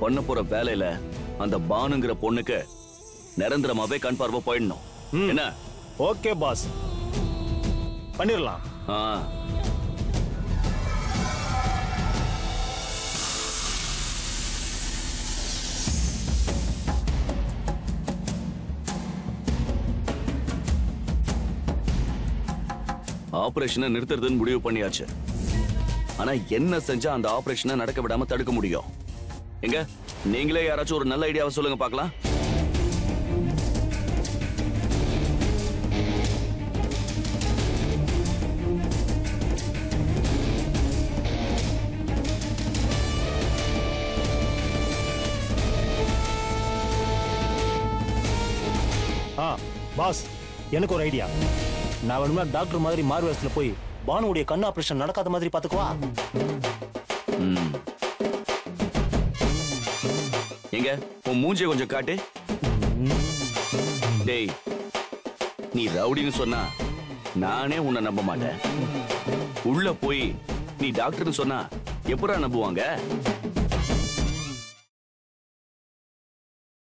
பண்ண போற வேலையில அந்த பானுங்கிற பொண்ணுக்கு நிரந்தரமாவே கண் பார்வை போயிடணும் ம். என்ன ஓகே பாஸ் பண்ணிடலாம் ஆ ஆபரேஷனை நிறுத்துறதுன்னு முடிவு பண்ணியாச்சு ஆனா என்ன செஞ்சா அந்த ஆபரேஷனை நடக்க விடாம தடுக்க முடியும் எங்க நீங்களே யாராச்சும் ஒரு நல்ல ஐடியாவை சொல்லுங்க பார்க்கலாம் ஆ பாஸ் எனக்கு ஒரு ஐடியா நான் வேணும்னா டாக்டர் மாதிரி மாறு வேஷத்துல போய் பானுவுடைய கண் ஆபரேஷன் நடக்காத மாதிரி பாத்துக்குவா ம். எங்க உன் மூஞ்சிய கொஞ்சம் காட்டு டேய் நீ ரவுடின்னு சொன்னா நானே உன்னை நம்ப மாட்டேன் உள்ள போய் நீ டாக்டர்னு சொன்னா எப்படா நம்புவாங்க